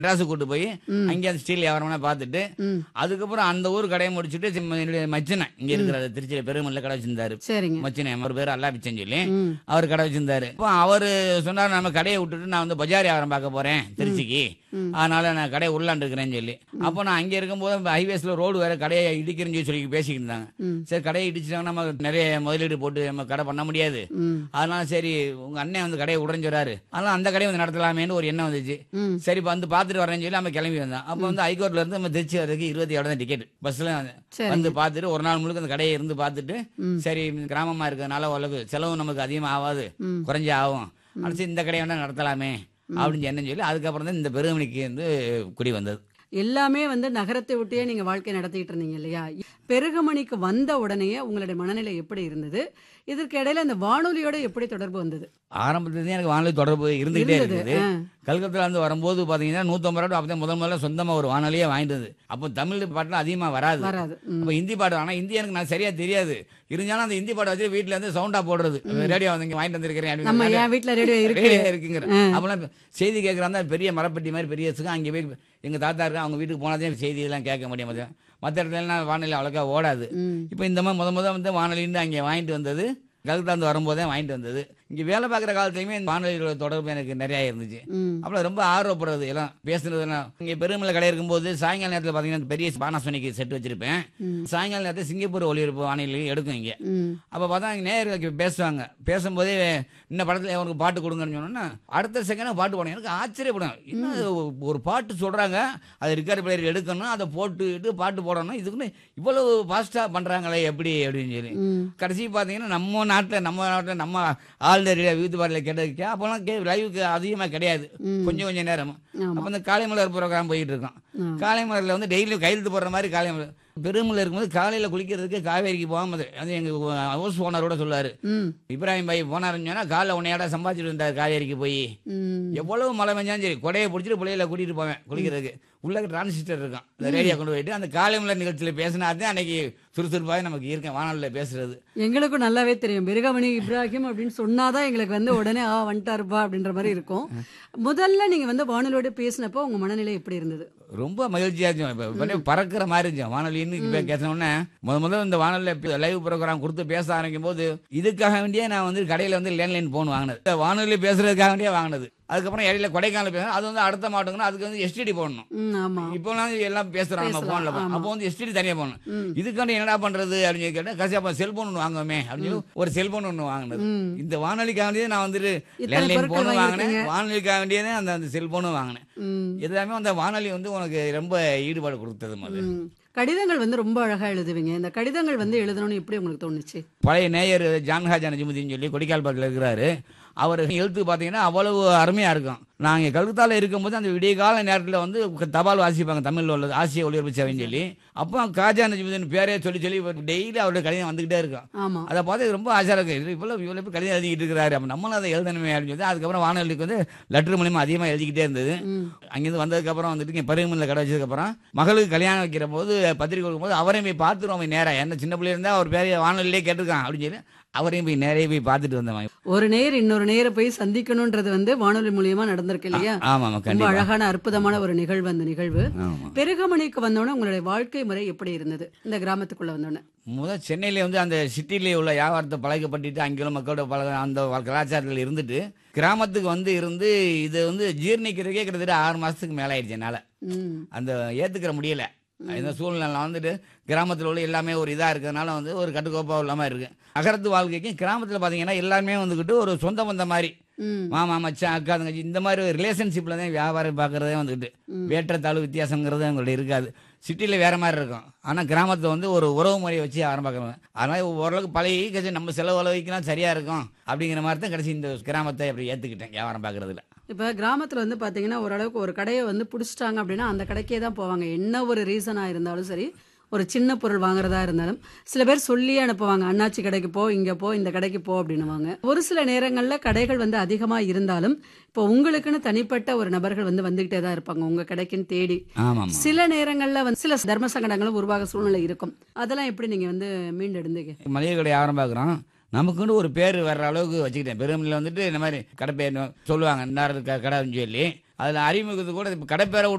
மெட்ராஸுக்கு கூட்டு போய் அங்கே அந்த ஸ்டீல் வியாபாரம்னா பார்த்துட்டு ம் அதுக்கப்புறம் அந்த ஊர் கடையை முடிச்சுட்டு சிம்ம- என்னுடைய மச்சினை இங்க இருக்கிற திருச்சியில பெருமல்ல கடை வச்சிருந்தாரு சரிங்க மச்சினை அவர் பேர் அல்லா பிச்சைன்னு சொல்லி ம் அவர் கடை வச்சிருந்தாரு இப்போ அவர் சொன்னார் நம்ம கடையை விட்டுட்டு நான் வந்து பஜார் வியாபாரம் பார்க்க போறேன் திருச்சிக்கு அதனால நான் கடையை உள்ளாண்டு இருக்கிறேன்னு சொல்லி அப்போ நான் அங்கே இருக்கும்போது ஹைவேஸ்ல ரோடு வேற கடையை இடிக்கிறேன்னு சொல்லி சொல்லி பேசிக்கிட்டு இருந்தாங்க ம். சரி கடையை இடிச்சிட்டாங்க நம்ம நிறைய முதலீடு போட்டு நம்ம கடை பண்ண முடியாது ம் அதனால சரி உங்க அண்ணன் வந்து கடையை உடஞ்சு வராரு அதனால அந்த கடையை வந்து நடத்தலாமேன்னு ஒரு எண்ணம் வந்துச்சு ம் சரி இப்ப வந்து பார்த்துட்டு வரேன்னு சொல்லி நம்ம கிளம்பி வந்தோம் அப்போ வந்து ஹைகோர்ட்ல இருந்து நம்ம திருச்சி வரதுக்கு இருபத்தி ஏழு தான் டிக்கெட் பஸ்ல சரி வந்து பார்த்துட்டு ஒரு நாள் முழுக்க அந்த கடையை இருந்து பார்த்துட்டு ம். சரி கிராமமா இருக்கிறதுனால ஓரளவுக்கு செலவு நமக்கு அதிகமாக ஆகாது ம் குறைஞ்ச ஆகும் அடிச்சு இந்த கடையை வேணா நடத்தலாமே அப்படின்னு என்ன சொல்லி அதுக்கப்புறம் தான் இந்த பெருமணிக்கு வந்து குடி வந்தது எல்லாமே வந்து நகரத்தை விட்டே நீங்க வாழ்க்கை நடத்திட்டு இருந்தீங்க இல்லையா பெருகமணிக்கு வந்த உடனே உங்களுடைய மனநிலை எப்படி இருந்தது இதற்கு இடையில இந்த வானொலியோட எப்படி தொடர்பு வந்தது ஆரம்பத்துல எனக்கு வானொலி தொடர்பு இருந்துகிட்டே இருந்தது இருக்குது ஆ. கல்கத்தால இருந்து வரும்போது பாத்தீங்கன்னா நூத்தம்பது ரூபா அப்பதான் முதல் முதல்ல சொந்தமா ஒரு வானொலியே வாங்கிட்டு வந்து அப்போ தமிழ் பாட்டுலாம் அதிகமா வராது வராது ம். அப்போ ஹிந்தி பாட்டு ஆனா ஹிந்தி எனக்கு நான் சரியா தெரியாது இருந்தாலும் அந்த ஹிந்தி பாட்டு வச்சு வீட்டுல இருந்து சவுண்டா போடுறது ரேடியோ வந்து இங்க வாங்கிட்டு வந்திருக்கிறேன் நம்ம அப்படின்னு என் வீட்ல ரேடியோ இருக்கு ரேடியோ இருக்குங்கிற அப்பெல்லாம் இப்ப செய்தி கேட்கறாங்க பெரிய மரப்பெட்டி மாதிரி பெரிய சுகம் அங்கே போய் எங்க தாத்தா இருக்கா அவங்க வீட்டுக்கு போனதே செய்தி எல்லாம் கேட்க முடியும் மற்ற இடத்துலலாம் வானொலி அவ்வளோக்கா ஓடாது ம் இப்போ இந்த மாதிரி முத முத வந்து வானொலின்னு அங்கே வாங்கிட்டு வந்தது கல்கத்தாந்து வரும்போதே வாங்கிட்டு வந்தது இங்கே வேலை பார்க்குற காலத்துலையுமே இந்த வானொலியோட தொடர்பு எனக்கு நிறையா இருந்துச்சு ம் அப்புறம் ரொம்ப ஆர்வப்படுறது எல்லாம் பேசுனதுலாம் இங்கே பெருமலை கடை இருக்கும்போது சாயங்கால நேரத்தில் பார்த்தீங்கன்னா பெரிய பானாசோனிக் செட் வச்சிருப்பேன் ம். சாயங்கால நேரத்தில் சிங்கப்பூர் ஒளிபரப்பு வானொலி எடுக்கும் இங்கே ம் அப்போ பார்த்தா இங்கே நேயர்களுக்கு பேசுவாங்க பேசும்போதே இந்த படத்தில் அவனுக்கு பாட்டு கொடுங்கன்னு சொன்னோன்னா அடுத்த செகண்ட் பாட்டு போனேன் எனக்கு ஆச்சரியப்படும் என்ன இது ஒரு பாட்டு சொல்கிறாங்க அது ரிக்கார்டு பிளேயர் எடுக்கணும் அதை போட்டுட்டு பாட்டு போடணும் இதுக்குன்னு இவ்வளவு ஃபாஸ்ட்டாக பண்ணுறாங்களே எப்படி அப்படின்னு சொல்லி ம் கடைசி பார்த்தீங்கன்னா நம்ம நாட்டில் நம்ம நாட்டில் நம்ம ஆல் ரேடியோ வீட்டு பாட்டில் கேட்டதுக்கு அப்போலாம் கே லைவுக்கு அதிகமாக கிடையாது ம். கொஞ்சம் கொஞ்சம் நேரம் ஆமா அப்போ இந்த காலை மலர் ப்ரோக்ராம் போயிட்டு இருக்கோம் ஆ. காலை மலரில் வந்து டெய்லி கையெழுத்து போடுற மாதிரி காலை மலர் பெருமலை இருக்கும்போது காலையில் குளிக்கிறதுக்கு காவேரிக்கு போகாமல் அது எங்கள் ஹவுஸ் ஓனரோட சொல்லுவார் ம் இப்ராஹிம் பாய் போனாருன்னு சொன்னால் காலைல உன்னையாட சம்பாதிச்சுட்டு இருந்தார் காவேரிக்கு போய் ம் எவ்வளவு மழை பெஞ்சாலும் சரி கொடையை பிடிச்சிட்டு பிள்ளைகளை கூட்டிட்டு போவேன் குளிக்கிறதுக்கு உள்ள டிரான்சிஸ்டர் இருக்கும் அந்த ரேடியோ கொண்டு போயிட்டு அந்த காலை மலர் நிகழ்ச்சியில் பேசினா தான் அன்னைக்கு சுறுசுறுப்பாக நமக்கு இருக்கேன் வானொலியில் பேசுறது எங்களுக்கும் நல்லாவே தெரியும் பிருகமணி இப்ராஹிம் அப்படின்னு சொன்னாதான் எங்களுக்கு வந்து உடனே ஆ வந்துட்டாருப்பா அப்படின்ற மாதிரி இருக்கும் முதல்ல நீங்க வந்து வானொலியோட பேசினப்போ உங்க மனநிலை எப்படி இருந்தது ரொம்ப மகிழ்ச்சியா இருந்துச்சு இப்போ அப்படியே பறக்கிற மாதிரி இருந்துச்சு வானொலின்னு இப்போ பேசினோடனே முத முதல்ல இந்த வானொலியில் லைவ் ப்ரோக்ராம் கொடுத்து பேச ஆரம்பிக்கும் போது இதுக்காக வேண்டியே நான் வந்து கடையில் வந்து லேண்ட்லைன் ஃபோன் வாங்கினது வானொலி பேசுறதுக்காக வேண்டியே வாங்கினது அதுக்கப்புறம் இடையில கொடைக்கானல் பேசணும் அது வந்து அடுத்த மாட்டுங்கன்னா அதுக்கு வந்து எஸ்டிடி போடணும் ம் ஆமா இப்போலாம் எல்லாம் பேசுறாங்க நம்ம பேசலாம், போன்ல ஆமா. அப்போ வந்து எஸ்டிடி தனியா போகணும் ம் இதுக்காண்டி என்னடா பண்றது அப்படின்னு சொல்லி கேட்டேன் கடைசி அப்போ செல்போன் ஒன்று வாங்குவோமே அப்படின்னு சொல்லி ஒரு செல்போன் ஒன்று வாங்கினது ம் இந்த வானொலிக்காக வேண்டியே நான் வந்துட்டு இத்தனை லேண்ட்லைன் பொருட்கள் ஃபோனும் வாங்கினேன் வாங்கியிருக்கீங்க. வானொலிக்காக வேண்டியதே அந்த அந்த செல்போனும் வாங்கினேன் ம் எல்லாமே அந்த வானொலி வந்து உனக்கு ரொம்ப ஈடுபாடு கொடுத்தது மாதிரி ம். கடிதங்கள் வந்து ரொம்ப அழகா எழுதுவீங்க இந்த கடிதங்கள் வந்து எழுதணும்னு எப்படி உங்களுக்கு தோணுச்சு பழைய நேயர் ஜான்ஹாஜா நஜிமுதீன் சொல்லி கொடிக்கால்பாட்டில் இருக்கிறாரு அவர் எழுத்து பார்த்தீங்கன்னா அவ்வளவு அருமையாக இருக்கும் நாங்கள் கல்கத்தாவில் இருக்கும்போது அந்த விடிய கால நேரத்தில் வந்து தபால் வாசிப்பாங்க தமிழில் உள்ளது ஆசிய ஒளிபரப்பு சேவைன்னு சொல்லி அப்போ காஜா நஜிமுதீன் பேரே சொல்லி சொல்லி டெய்லி அவருடைய கடிதம் வந்துக்கிட்டே இருக்கும் ஆமா அதை பார்த்து ரொம்ப ஆசையாக இருக்கு இவ்வளோ இவ்வளோ பேர் கடிதம் எழுதிக்கிட்டு இருக்கிறாரு அப்போ நம்மளும் அதை எழுதணுமே அப்படின்னு சொல்லி அதுக்கப்புறம் வானொலிக்கு வந்து லெட்டர் மூலியமாக அதிகமாக எழுதிக்கிட்டே இருந்தது ம் அங்கேருந்து வந்ததுக்கப்புறம் வந்துட்டு இங்கே பருவமனில் கடை வச்சதுக்கப்புறம் மகளுக்கு கல்யாணம் வைக்கிற போது பத்திரிக்கை கொடுக்கும்போது அவரையும் போய் பார்த்துருவோம் போய் நேராக என்ன சின்ன பிள்ளை இருந்தால் அவர் பேரைய வானொலியிலே கேட்டிருக்கான் அப்படின்னு சொல்லி அவரையும் போய் நேரே போய் பார்த்துட்டு வந்தவன் ஒரு நேர் இன்னொரு நேரை போய் சந்திக்கணும்ன்றது வந்து வானொலி மூலியமா நடந்திருக்கு இல்லையா ஆமாம் ஆமாம் ரொம்ப கண்டிப்பாக அழகான அற்புதமான ஒரு நிகழ்வு அந்த நிகழ்வு ஆமாம் பெருகமணிக்கு வந்தோடனே உங்களுடைய வாழ்க்கை முறை எப்படி இருந்தது இந்த கிராமத்துக்குள்ள வந்தோடனே முதல் சென்னையில வந்து அந்த சிட்டிலே உள்ள வியாபாரத்தை பழக்கப்பட்டுட்டு அங்கேயும் மக்களோட பழக அந்த கலாச்சாரத்தில் இருந்துட்டு கிராமத்துக்கு வந்து இருந்து இது வந்து ஜீர்ணிக்கிறதுக்கே கிட்டத்தட்ட ஆறு மாதத்துக்கு மேலே ஆயிடுச்சு என்னால் ம் அந்த ஏற்றுக்கிற முடியல இந்த சூழ்நிலை வந்துட்டு கிராமத்தில் உள்ள எல்லாமே ஒரு இதாக இருக்கிறதுனால வந்து ஒரு கட்டுக்கோப்பாக இல்லாமல் இருக்கு நகரத்து வாழ்க்கைக்கும் கிராமத்தில் பார்த்தீங்கன்னா எல்லாருமே வந்துக்கிட்டு ஒரு சொந்த பந்த மாதிரி ம் மாமா மச்சான் அக்கா தங்கச்சி இந்த மாதிரி ஒரு ரிலேஷன்ஷிப்பில் தான் வியாபாரம் பார்க்குறதே வந்துக்கிட்டு வேற்றத்தாழ்வு வித்தியாசங்கிறது அவங்கள்ட்ட இருக்காது சிட்டியில் வேற மாதிரி இருக்கும் ஆனால் கிராமத்தில் வந்து ஒரு உறவு முறையை வச்சு ஆரம்பிக்கிறாங்க அதனால் ஓரளவுக்கு பழகி கட்சி நம்ம செலவு அளவுக்குலாம் சரியாக இருக்கும் அப்படிங்கிற மாதிரி தான் கடைசி இந்த கிராமத்தை அப்படி ஏற்றுக்கிட்டேன் வியாபாரம் பார்க்குறதுல இப்போ கிராமத்தில் வந்து பார்த்தீங்கன்னா ஓரளவுக்கு ஒரு கடையை வந்து பிடிச்சிட்டாங்க அப்படின்னா அந்த கடைக்கே தான் போவாங்க என்ன ஒரு ரீசனாக இருந்தாலும் சரி ஒரு சின்ன பொருள் வாங்குறதா இருந்தாலும் சில பேர் சொல்லி அனுப்புவாங்க அண்ணாச்சி கடைக்கு போ இங்கே போ இந்த கடைக்கு போ அப்படின்னுவாங்க ஒரு சில நேரங்களில் கடைகள் வந்து அதிகமாக இருந்தாலும் இப்போ உங்களுக்குன்னு தனிப்பட்ட ஒரு நபர்கள் வந்து வந்துகிட்டே தான் இருப்பாங்க உங்கள் கடைக்குன்னு தேடி ஆமாம் சில நேரங்களில் வந்து சில தர்ம சங்கடங்களும் உருவாக சூழ்நிலை இருக்கும் அதெல்லாம் எப்படி நீங்கள் வந்து மீண்டெடுந்தீங்க மளிகை கடை வியாபாரம் பார்க்குறோம் நமக்குன்னு ஒரு பேர் வர்ற அளவுக்கு வச்சுக்கிட்டேன் பெருமையில் வந்துட்டு இந்த மாதிரி கடை பேர் சொல்லுவாங்க இன்னார் க- கடைன்னு சொல்லி அதில் அறிமுகத்துக்கு கூட இப்போ கடை பேரை